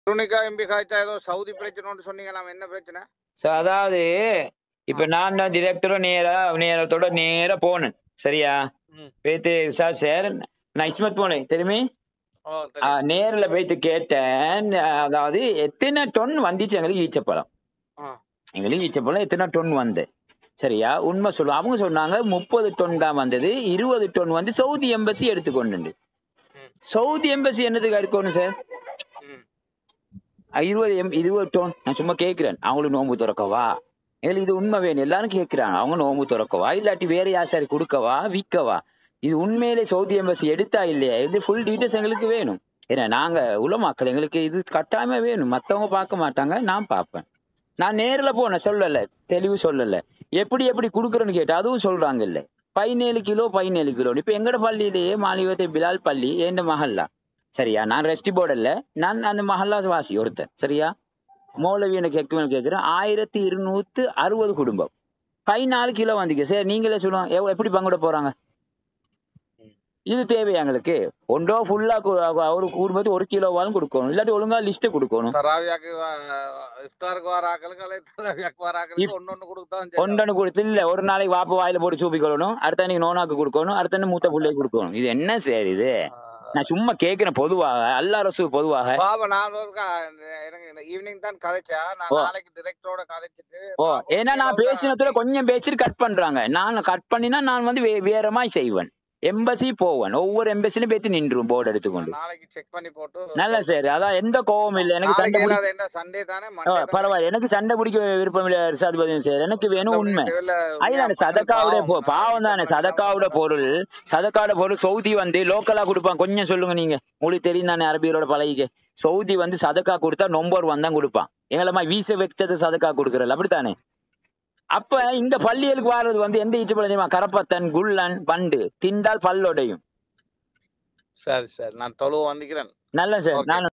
துணிக்கா MP காய்ச்சா ஏதோ Saudi பிரச்சனைன்னு சொன்னீங்களாம் என்ன பிரச்சனை So, அதாவது இப்ப நான் தான் டிரெக்டரும் நேரா நேரத்தோட நேரா போனேன் சரியா ம். போயிட்டு சார் சார் நான் இஸ்மத் போனேன் தெரியுமே ஓ ஆ, தெரியும் நேர்ல போயிட்டு கேட்டேன் அதாவது எத்தனை டொன் வந்துச்சு எங்களுக்கு ஈச்சப்பழம் ஆ. எங்களுக்கு ஈச்சப்பழம் எத்தனை டொன் வந்து சரியா உண்மை சொல்லு அவங்க சொன்னாங்க முப்பது டொன் தான் வந்தது இருபது டொன் வந்து சவுதி எம்பசி எடுத்துக்கொண்டு ம். சவுதி எம்பசி என்னதுக்கு எடுக்கணும் சார் ம். இருபது எம் இருபது டோன் நான் சும்மா கேட்கிறேன் அவங்களுக்கு நோம்பு திறக்கவா எங்களுக்கு இது உண்மை வேணும் எல்லாரும் கேட்கிறாங்க அவங்க நோம்பு திறக்கவா இல்லாட்டி வேற யாசாரி கொடுக்கவா விற்கவா இது உண்மையிலே சவுதி எம்பசி எடுத்தா இல்லையா இது ஃபுல் டீட்டெயில்ஸ் எங்களுக்கு வேணும் ஏன்னா நாங்க உலமாக்கள் எங்களுக்கு இது கட்டாயமா வேணும் மத்தவங்க பார்க்க மாட்டாங்க நான் பார்ப்பேன் நான் நேர்ல போனேன் சொல்லல தெளிவு சொல்லல எப்படி எப்படி குடுக்குறேன்னு கேட்டா அதுவும் சொல்றாங்க இல்ல பதினேழு கிலோ பதினேழு கிலோ இப்ப எங்கட பள்ளியிலேயே மாலிவத்தை பிலால் பள்ளி ஏண்ட மஹல்லா சரியா நான் ரெஸ்டி போர்டில் நான் அந்த மஹல்லா வாசி ஒருத்தன் சரியா மௌலவி எனக்கு கேட்குமே கேட்கிறேன் ஆயிரத்தி இருநூத்து அறுபது குடும்பம் பதினாலு கிலோ வந்துக்கு சரி நீங்களே சொல்லுவோம் எவ்- எப்படி பங்கிட போறாங்க இது தேவை எங்களுக்கு ஒன்றோ ஃபுல்லா ஒரு குடும்பத்துக்கு ஒரு கிலோவாலும் கொடுக்கணும் இல்லாட்டி ஒழுங்கா லிஸ்ட் கொடுக்கணும் தராவியாக்கு வ- இஃப்தாருக்கு வர ஆக்களுக்கு அல்லது தராவியாக்கு வர ஆக்களுக்கு ஒன்னு ஒண்ணு கொடுத்தான் ஒன்றொன்னு கொடுத்து இல்ல ஒரு நாளைக்கு வாப்பு வாயில போட்டு சூப்பிக்கொள்ளணும் அடுத்த அன்னைக்கு நோனாக்கு கொடுக்கணும் அடுத்த அன்னைக்கு மூத்த பிள்ளைக்கு கொடுக்கணும் இது என்ன சரி இது நான் சும்மா கேட்கிறேன் பொதுவாக அல்லா ரசூ பொதுவாக பாபா நான் ஒரு கா- எனக்கு இந்த ஈவினிங் தான் கதைச்சா நான் ஓ. நாளைக்கு டிரெக்டரோட கதைச்சிட்டு ஓ ஏன்னா நான் பேசினதுல கொஞ்சம் பேசிட்டு கட் பண்றாங்க நான் கட் பண்ணினா நான் வந்து வே- வேற மாதிரி செய்வேன் எம்பசி போவேன் ஒவ்வொரு எம்பசிலும் பேத்து நின்றும் போர்டு எடுத்துக்கொண்டு நாளைக்கு செக் பண்ணி போட்டு நல்ல சரி அதான் எந்த கோவம் இல்லை எனக்கு சண்டை நாளைக்கு பிடி- இல்லாத என்ன சண்டே தானே ஓ, மண்டே தான் பரவாயில்ல எனக்கு சண்டை பிடிக்க விருப்பம் இல்லை சாதிபதி சார் எனக்கு வேணும் உண்மை இல்ல, அதுதானே சதக்காவுடைய பொ- பாவம் தானே சதக்காவோட பொருள் சதக்காவோட பொருள் சவுதி வந்து லோக்கலா கொடுப்பான் கொஞ்சம் சொல்லுங்க நீங்க உங்களுக்கு தெரியும் தானே அரபியரோட பழகிக்க சவுதி வந்து சதக்கா கொடுத்தா நொம்பர் வந்தான் கொடுப்பான் எங்களமா வீச வச்சது சதக்கா கொடுக்கறல அப்படித்தானே அப்ப இந்த பள்ளிகளுக்கு வர்றது வந்து எந்த ஈச்சப்பழம் தெரியுமா கரப்பத்தன் குள்ளன் பண்டு திண்டால் பல்லொடையும் சரி சரி நான் தொழுவ வந்துக்கிறேன் நல்ல சார் Okay. நான்